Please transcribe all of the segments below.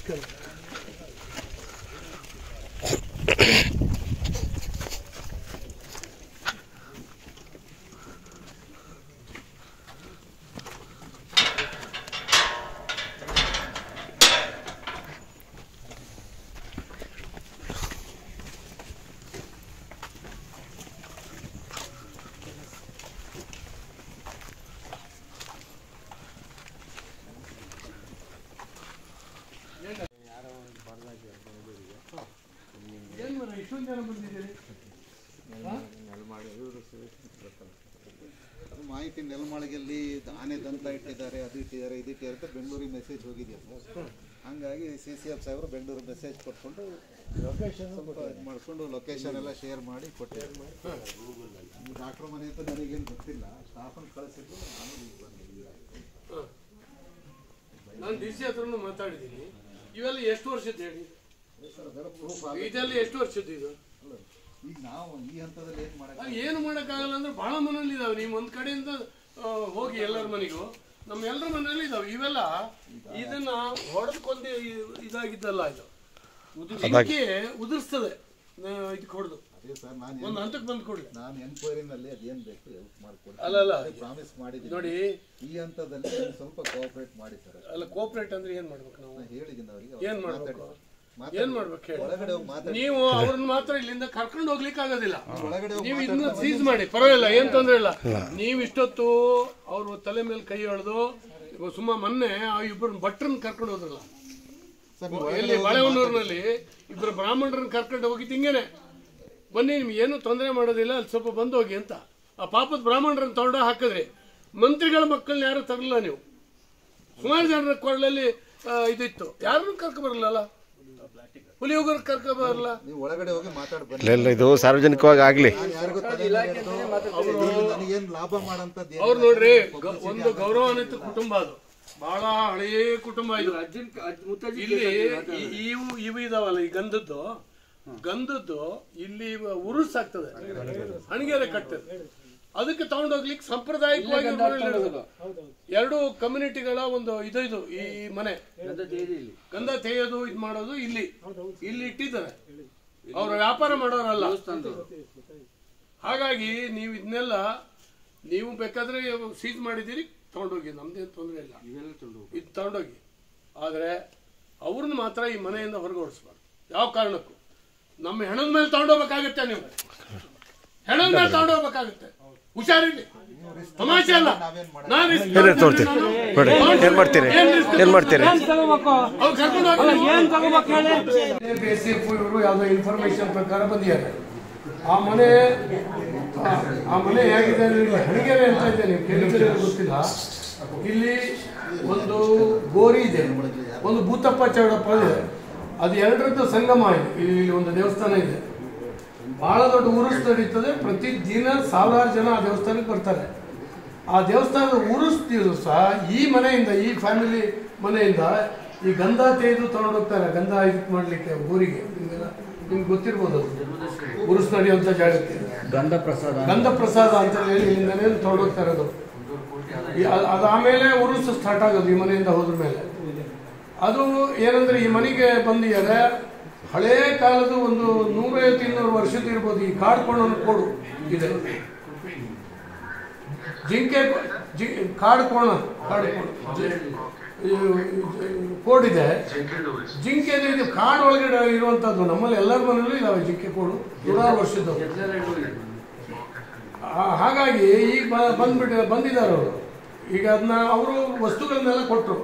ಏನ್ ಮರ ಇಷ್ಟೊಂದು ಜನ ಬಂದಿದ್ದೀರಿ ಅದು ಮಾಹಿತಿ ನೆಲಮಾಳಿಗೆಯಲ್ಲಿ ಆನೆ ದಂತ ಇಟ್ಟಿದ್ದಾರೆ ಅದು ಇಟ್ಟಿದ್ದಾರೆ ಇದು ಇಟ್ಟಿದ್ದಾರೆ ಅಂತ ಬೆಂಗಳೂರಿಗೆ ಮೆಸೇಜ್ ಹೋಗಿದೆಯಾ ಸರ್ ಹಂಗಾಗಿ ಸಿ ಸಿ ಎಫ್ ಸಾಹೇಬರು ಬೆಂಗಳೂರು ಮೆಸೇಜ್ ಕೊಟ್ಕೊಂಡು ಸ್ವಲ್ಪ ಇದು ಮಾಡಿಕೊಂಡು ಲೊಕೇಶನ್ ಎಲ್ಲ ಶೇರ್ ಮಾಡಿ ಕೊಟ್ಟಿದ್ದಾರೆ ಡಾಕ್ಟ್ರ್ ಮನೆ ಅಂತ ನನಗೇನು ಗೊತ್ತಿಲ್ಲ ಸ್ಟಾಫನ್ನು ಕಳಿಸಿದ್ದು ನಾನು ಈಗ ಬಂದಿದ್ದೀನಿ ನಾನು ಡಿ ಸಿ ಹತ್ರನೂ ಮಾತಾಡಿದ್ದೀನಿ ಇವೆಲ್ಲ ಎಷ್ಟು ವರ್ಷದ್ದು ಹೇಳಿ ಸರ್ ಅದರ ಪ್ರೂಫ್ ಇದೆಲ್ಲ ಎಷ್ಟು ವರ್ಷದ್ದು ಇದು ಅಲ್ಲ ಈಗ ನಾವು ಈ ಹಂತದಲ್ಲಿ ಏನು ಮಾಡಕ್ಕೆ ಅದು ಏನು ಮಾಡೋಕ್ಕಾಗಲ್ಲ ಅಂದ್ರೆ ಬಹಳ ಮನೇಲಿ ಇದಾವೆ ನೀವು ಒಂದ್ ಕಡೆಯಿಂದ ಆ, ಹೋಗಿ ಎಲ್ಲರ ಮನೆಗೂ ನಮ್ಮ ಎಲ್ಲರ ಮನೇಲಿ ಇದಾವೆ ಇವೆಲ್ಲ ಇದನ್ನ ಹೊಡೆದ್ಕೊಂದು ಇದಾಗಿದ್ದಲ್ಲ ಇದು ಬೆಂಕಿ ಉದುರಿಸ್ತದೆ ಇದಕ್ಕೆ ಹೊಡೆದು ಅದೇ ಸರ್ ನಾನು ಒಂದು ಹಂತಕ್ಕೆ ಬಂದು ಕೊಡಿ ನಾನು ಎನ್ಕ್ವೈರಿನಲ್ಲಿ ಅದೇನು ಬೇಕು ಹೆಲ್ಪ್ ಮಾಡ್ಕೊಡ್ತೀನಿ ಅಲ್ಲ ಅಲ್ಲ ಪ್ರಾಮಿಸ್ ಮಾಡಿದ್ದೀನಿ ನೋಡಿ ಈ ಹಂತದಲ್ಲಿ ನೀವು ಸ್ವಲ್ಪ ಕೋಆಪರೇಟ್ ಮಾಡಿ ಸರ್ ಅಲ್ಲ ಕೋಪರೇಟ್ ಅಂದ್ರೆ ಏನ್ ಮಾಡ್ಬೇಕು ನಾವು ನಾನು ಹೇಳಿದ್ದೀನಿ ಅವರಿಗೆ ಏನ್ ಮಾಡ್ಬೇಕು ಮಾತಾಡಿ. ಏನ್ ಮಾಡ್ಬೇಕು ಹೇಳಿ ಒಳಗಡೆ ಹೋಗಿ ಮಾತಾಡಿ ನೀವು ಅವ್ರನ್ನ ಮಾತ್ರ ಇಲ್ಲಿಂದ ಕರ್ಕೊಂಡು ಹೋಗ್ಲಿಕ್ಕೆ ಆಗೋದಿಲ್ಲ ಒಳಗಡೆ ಹೋಗಿ ನೀವು ಇದನ್ನ ಸೀಸ್ ಮಾಡಿ ಪರವಾಗಿಲ್ಲ ಏನ್ ತೊಂದ್ರೆ ಇಲ್ಲ ನೀವು ಇಷ್ಟೊತ್ತು ಅವ್ರ ತಲೆ ಮೇಲೆ ಕೈ ಎಳೆದು ಸುಮ್ಮ ಮೊನ್ನೆ ಆ ಇಬ್ಬರು ಭಟ್ರನ್ನ ಕರ್ಕೊಂಡು ಹೋದ್ರಲ್ಲ ಸರ್ ನೀವು ಎಲ್ಲಿ ಬಾಳೆಹೊನ್ನೂರಿನಲ್ಲಿ ಇಬ್ಬರು ಬ್ರಾಹ್ಮಣರನ್ನ ಕರ್ಕೊಂಡು ಹೋಗಿದ್ದು ಹಿಂಗೇನೆ ಬನ್ನಿ ನಿಮ್ಗೆ ಏನು ತೊಂದರೆ ಮಾಡೋದಿಲ್ಲ ಅಲ್ಲಿ ಸ್ವಲ್ಪ ಬಂದು ಹೋಗಿ ಅಂತ ಆ ಪಾಪದ ಬ್ರಾಹ್ಮಣರನ್ನ ತಗೊಂಡ ಹಾಕಿದ್ರಿ ಮಂತ್ರಿಗಳ ಮಕ್ಕಳನ್ನ ಯಾರು ತರಲಿಲ್ಲ ನೀವು ಸುಮಾರು ಜನರ ಕೊಳ್ಳಲ್ಲಿ ಆ, ಇದಿತ್ತು ಯಾರನ್ನು ಕರ್ಕೊ ಬರಲ್ಲ ಹುಲಿ ಹೋಗೋರ್ ಕರ್ಕೊ ಬರಲ್ಲ ನೀವು ಒಳಗಡೆ ಹೋಗಿ ಮಾತಾಡಿ ಬನ್ನಿ ಇಲ್ಲ ಇಲ್ಲ ಇದು ಸಾರ್ವಜನಿಕವಾಗಿ ಆಗಲಿ ನಾನು ಯಾರಿಗೂ ತಲೆ ಮೇಲೆ ಎತ್ತು, ಇದು ನನಗೇನು ಲಾಭ ಮಾಡೋಂಥದ್ದು ಅವ್ರು ನೋಡ್ರಿ ಗ- ಒಂದು ಗೌರವಾನ್ವಿತ ಕುಟುಂಬ ಅದು ಬಹಳ ಹಳೆಯ ಕುಟುಂಬ ಇದು ಇಲ್ಲಿ ಈ- ಇವು ಇವು ಇದಾವಲ್ಲ ಈ ಗಂಧದ್ದು ಗಂಧದ್ದು ಇಲ್ಲಿ ಉರುಸ್ ಆಗ್ತದೆ ಹಣಿಗೆರೆ ಕಟ್ಟದೆ ಅದಕ್ಕೆ ತಗೊಂಡೋಗ್ಲಿಕ್ಕೆ ಸಾಂಪ್ರದಾಯಿಕವಾಗಿ ಇವ್ರು ಮನೇಲಿ ಇಡೋದು. ಎರಡು ಕಮ್ಯುನಿಟಿಗಳ ಒಂದು ಇದು ಇದು ಈ ಈ ಮನೆ ಗಂಧ ತೆಗೆಯೋದು ಇದು ಮಾಡೋದು ಇಲ್ಲಿ ಇಲ್ಲಿ ಇಟ್ಟಿದ್ದಾರೆ ಅವ್ರು ವ್ಯಾಪಾರ ಮಾಡೋರಲ್ಲ ಹಾಗಾಗಿ ನೀವು ಇದನ್ನೆಲ್ಲ ನೀವು ಬೇಕಾದ್ರೆ ಸೀಸ್ ಮಾಡಿದ್ದೀರಿ ತಗೊಂಡೋಗಿ ನಮ್ದೇನು ತೊಂದರೆ ಇಲ್ಲ ಇದು ತಗೊಂಡೋಗಿ ಆದರೆ ಅವ್ರನ್ನ ಮಾತ್ರ ಈ ಮನೆಯಿಂದ ಹೊರಗೆ ಓಡಿಸ್ಬಾರ್ದು ಯಾವ ಕಾರಣಕ್ಕೂ ನಮ್ಮ ಹೆಣದ ಮೇಲೆ ತಗೊಂಡೋಗ್ಬೇಕಾಗತ್ತೆ ನೀವು ಹೆಣದ ಮೇಲೆ ತಗೊಂಡೋಗ್ಬೇಕಾಗತ್ತೆ ಹುಷಾರಿಲ್ಲಿ ತಮಾಷೆ ಅಲ್ಲ ನಾನು risk ಏನೇನು ತೋರ್ತೀರಿ ನೋಡಿ ಏನು ಮಾಡ್ತೀರಿ ಏನು ಮಾಡ್ತೀರಿ ಅವ್ರು ಕರ್ಕೊಂಡು ಹೋಗ್ತಾರೆ. BSF ಇವರು ಯಾವುದೋ ಇನ್ಫಾರ್ಮೇಶನ್ ಪ್ರಕಾರ ಬಂದಿದ್ದಾರೆ ಆ ಮನೆ ಆ- ಆ ಮನೆ ಹೇಗಿದೆ ಅಂದ್ರೆ ಇಲ್ಲಿ ಹಣಿಗೆರೆ ಅಂತ ಇದೆ ನೀವು ಕೇಳಿದ್ರೆ ಗೊತ್ತಿಲ್ಲ ಇಲ್ಲಿ ಒಂದು ಗೋರಿ ಇದೆ ಒಂದು ಭೂತಪ್ಪ ಚೌಡಪ್ಪ ಇದೆ ಅದು ಎರಡರದ್ದು ಸಂಗಮ ಇದೆ ಇಲ್ಲಿ ಒಂದು ದೇವಸ್ಥಾನ ಇದೆ ಬಹಳ ದೊಡ್ಡ ಉರುಸ್ ನಡೀತದೆ ಪ್ರತಿ ದಿನ ಸಾವಿರಾರು ಜನ ಆ ದೇವಸ್ಥಾನಕ್ಕೆ ಬರ್ತಾರೆ ಆ ದೇವಸ್ಥಾನದ ಉರುಸ್ ದಿವಸ ಈ ಮನೆಯಿಂದ ಈ ಫ್ಯಾಮಿಲಿ ಮನೆಯಿಂದ ಈ ಗಂಧ ತೆಗೆದು ತಗೊಂಡು ಹೋಗ್ತಾರೆ ಗಂಧ ಇದಕ್ಕೆ ಮಾಡ್ಲಿಕ್ಕೆ ಊರಿಗೆ ನಿಮ್ಗೆಲ್ಲ ನಿಮ್ಗೆ ಗೊತ್ತಿರ್ಬೋದು ಅದು. ಉರುಸ್ ನಡೆಯುವಂಥ ಜಾಗಕ್ಕೆ ಗಂಧ ಪ್ರಸಾದ ಗಂಧ ಪ್ರಸಾದ ಅಂತ ಹೇಳಿ ಇಲ್ಲಿಂದನೇ ತಗೊಂಡು ಹೋಗ್ತಾರೆ ಅದು ಈ- ಅದ್- ಅದು ಆಮೇಲೆ ಉರುಸು ಸ್ಟಾರ್ಟ್ ಆಗೋದು ಈ ಮನೆಯಿಂದ ಹೋದ್ರ ಮೇಲೆ ಅದು ಏನಂದ್ರೆ ಈ ಮನೆಗೆ ಬಂದಿದ್ದಾರೆ ಹಳೇ ಕಾಲದ ಒಂದು ನೂರೈವತ್ತು ಇನ್ನೂರು ವರ್ಷದ ಇರ್ಬೋದು ಈ ಕಾಡ್ಕೊಂಡು ಕೊಡು ಇದೆ ಜಿಂಕೆ ಜಿ ಕಾಡು ಕೋಣ ಕಾಡು ಕೋಣ ಜಿ- ಈ- ಕೋಡ್ ಇದೆ ಜಿಂಕೆ ಇದು ಕಾಡು ಒಳಗಡೆ ಇರುವಂತದ್ದು ನಮ್ಮಲ್ಲಿ ಎಲ್ಲರ ಮನೆಯಲ್ಲೂ ಇದಾವೆ ಜಿಂಕೆ ಕೋಡು ನೂರಾರು ವರ್ಷದ್ದು ಆ- ಹಾಗಾಗಿ ಈಗ ಬ- ಬಂದ್ಬಿಟ್ಟು ಬಂದಿದ್ದಾರೆ ಅವರು ಈಗ ಅದನ್ನ ಅವರು ವಸ್ತುಗಳನ್ನೆಲ್ಲ ಕೊಟ್ಟರು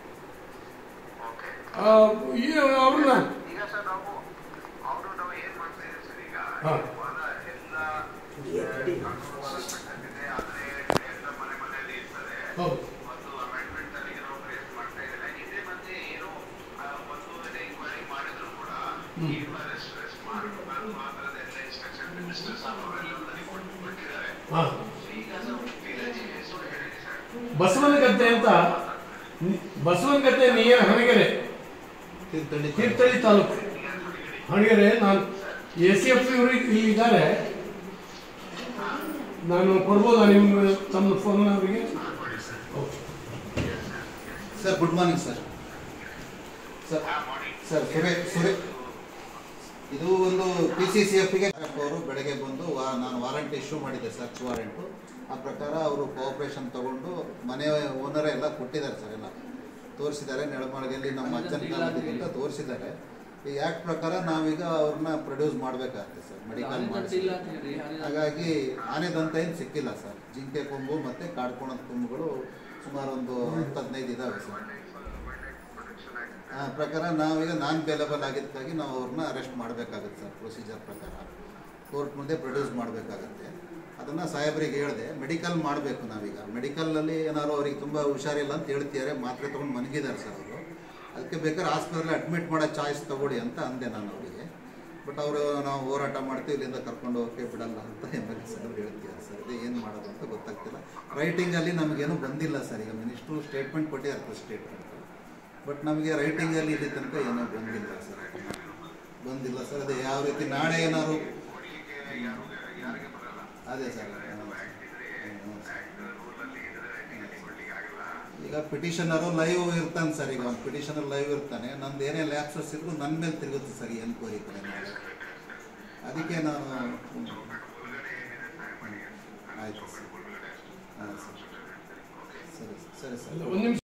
ಅವ್ರನ್ನ ಈಗ ಸರ್ ನಾವು ಅವರು ನಾವು ಏನ್ ಮಾಡ್ತಾ ಇದ್ದೀವಿ ಸರ್ ಈಗ ಹಾ. ಇವಾಗ ಎಲ್ಲ ಇದೆ ಆದ್ರೆ ಎಲ್ಲ ಮನೆ ಮನೆಯಲ್ಲಿ ಇರ್ತದೆ ಹೌದು ಒಂದು ಅಮೆಂಡ್ಮೆಂಟ್ ಅಲ್ಲಿ ಏನೋ ಕ್ರಿಯೇಟ್ ಮಾಡ್ತಾ ಇದ್ದಾರೆ ಇದೇ ಮಧ್ಯೆ ಏನೋ ಆ, ಒಂದು ಎಂಕ್ವೈರಿ ಮಾಡಿದ್ರು ಕೂಡ ಈಗ ರೆಸ್ಟ್ ರೆಸ್ಟ್ ಮಾಡಬೇಕು ಆ ಥರದ ಎಲ್ಲ ಇನ್ಸ್ಟ್ರಕ್ಷನ್ ಮಿನಿಸ್ಟರ್ ಸಾಹೇಬ್ ಅವರೆಲ್ಲ ನನಗೆ ಕೊಟ್ಟು ಕೊಟ್ಟಿದ್ದಾರೆ ಹಾ ಈಗ ಸರ್ ವಿಲೇಜ್ ಹೆಸರು ಹೇಳಿದೆ ಸರ್ ಬಸವನಗದ್ದೆ ಅಂತ ನಿ- ಬಸವನಗದ್ದೆ ನಿಯರ್ ಹಣಗೆರೆ ತೀರ್ಥಹಳ್ಳಿ ತೀರ್ಥಹಳ್ಳಿ ತಾಲೂಕು ಹಣಗೆರೆ ನಾನು ಎ ಸಿ ಎಫ್ ಇವರು ಇಲ್ಲಿ ಇದ್ದಾರೆ ನಾನು ಕೊಡ್ಬೋದಾ ನಿಮ್ಮ ತಮ್ಮ ಫೋನ್ ಅವರಿಗೆ sir good morning sir sir sir sure sure ಇದು ಒಂದು ಪಿ ಸಿ ಸಿ ಎಫ್ಗೆ ಅವರು ಬೆಳಗ್ಗೆ ಬಂದು ವಾ ನಾನು ವಾರಂಟ್ ಇಶ್ಯೂ ಮಾಡಿದ್ದೆ ಸರ್ಚ್ ವಾರೆಂಟು ಆ ಪ್ರಕಾರ ಅವರು ಕೋಆಪ್ರೇಷನ್ ತಗೊಂಡು ಮನೆ ಓನರೇ ಎಲ್ಲ ಕೊಟ್ಟಿದ್ದಾರೆ ಸರ್ ಎಲ್ಲ ತೋರಿಸಿದ್ದಾರೆ ನೆಳಮಾಳಿಗೆಯಲ್ಲಿ ನಮ್ಮ ಅಜ್ಜನ ಕಾಲದಲ್ಲಿ ಅಂತ ತೋರಿಸಿದ್ದಾರೆ ಈ ಆ್ಯಕ್ಟ್ ಪ್ರಕಾರ ನಾವೀಗ ಅವ್ರನ್ನ ಪ್ರೊಡ್ಯೂಸ್ ಮಾಡಬೇಕಾಗುತ್ತೆ ಸರ್ ಮೆಡಿಕಲ್ ಮಾಡಿಸಿ ಹಾಗಾಗಿ ಆನೆದಂತ ಏನು ಸಿಕ್ಕಿಲ್ಲ ಸರ್ ಜಿಂಕೆ ಕೊಂಬು ಮತ್ತು ಕಾಡ್ಕೋಣದ ಕೊಂಬುಗಳು ಸುಮಾರು ಒಂದು ಹತ್ತು ಹದಿನೈದು ಇದ್ದಾವೆ ಸರ್ ಆ ಪ್ರಕಾರ ನಾವೀಗ ನಾನ್ ಬೇಲೇಬಲ್ ಆಗಿದ್ದಕ್ಕಾಗಿ ನಾವು ಅವ್ರನ್ನ ಅರೆಸ್ಟ್ ಮಾಡಬೇಕಾಗುತ್ತೆ ಸರ್ ಪ್ರೊಸೀಜರ್ ಪ್ರಕಾರ ಕೋರ್ಟ್ ಮುಂದೆ ಪ್ರೊಡ್ಯೂಸ್ ಮಾಡಬೇಕಾಗತ್ತೆ ಅದನ್ನು ಸಾಹೇಬ್ರಿಗೆ ಹೇಳಿದೆ ಮೆಡಿಕಲ್ ಮಾಡಬೇಕು ನಾವೀಗ ಮೆಡಿಕಲಲ್ಲಿ ಏನಾದ್ರು ಅವ್ರಿಗೆ ತುಂಬ ಹುಷಾರಿಲ್ಲ ಅಂತ ಹೇಳ್ತಿದ್ದಾರೆ ಮಾತ್ರೆ ತೊಗೊಂಡು ಮನಗಿದ್ದಾರೆ ಸರ್ ಅವರು ಅದಕ್ಕೆ ಬೇಕಾದ್ರೆ ಆಸ್ಪತ್ರೆಲಿ ಅಡ್ಮಿಟ್ ಮಾಡೋ ಚಾಯ್ಸ್ ತಗೊಳ್ಳಿ ಅಂತ ಅಂದೆ ನಾನು ಅವರಿಗೆ ಬಟ್ ಅವರು ನಾವು ಹೋರಾಟ ಮಾಡ್ತೀವಿ ಇಲ್ಲಿಂದ ಕರ್ಕೊಂಡು ಹೋಗೋಕ್ಕೆ ಬಿಡಲ್ಲ ಅಂತ ಎಮ್ ಎಲ್ ಎ ಅವ್ರು ಹೇಳ್ತಿದ್ದಾರೆ ಸರ್ ಅದೇ ಏನು ಮಾಡೋದು ಅಂತ ಗೊತ್ತಾಗ್ತಿಲ್ಲ ರೈಟಿಂಗಲ್ಲಿ ನಮಗೇನು ಬಂದಿಲ್ಲ ಸರ್ ಈಗ ಮಿನಿಸ್ಟ್ರು ಸ್ಟೇಟ್ಮೆಂಟ್ ಕೊಟ್ಟಿದ್ದಾರೆ ಸ್ಟೇಟ್ಮೆಂಟ್ ಬಟ್ ನಮಗೆ ರೈಟಿಂಗಲ್ಲಿ ಇಲ್ಲಿ ತನಕ ಏನೂ ಬಂದಿಲ್ಲ ಸರ್ ಬಂದಿಲ್ಲ ಸರ್ ಅದೇ ಯಾವ ರೀತಿ ನಾಳೆ ಏನಾದ್ರು ಅದೇ ಸರ್ ಈಗ ಪಿಟಿಷನರು ಲೈವ್ ಇರ್ತಾನೆ ಸರ್ ಈಗ ಒಂದು ಪಿಟಿಷನರ್ ಲೈವ್ ಇರ್ತಾನೆ ನಂದು ಏನೇ ಲ್ಯಾಪ್ಸಸ್ ಇದ್ರು ನನ್ನ ಮೇಲೆ ತಿರುಗುತ್ತೆ ಸರ್ ಈ ಎನ್ಕ್ವೈರಿ ಕಡೆ ನಾಳೆ ಅದಕ್ಕೆ ನಾನು ಆಯ್ತು ಸರ್ ಹಾಂ ಸರ್ ಸರಿ ಸರಿ ಸರ್ ಒಂದು ನಿಮಿಷ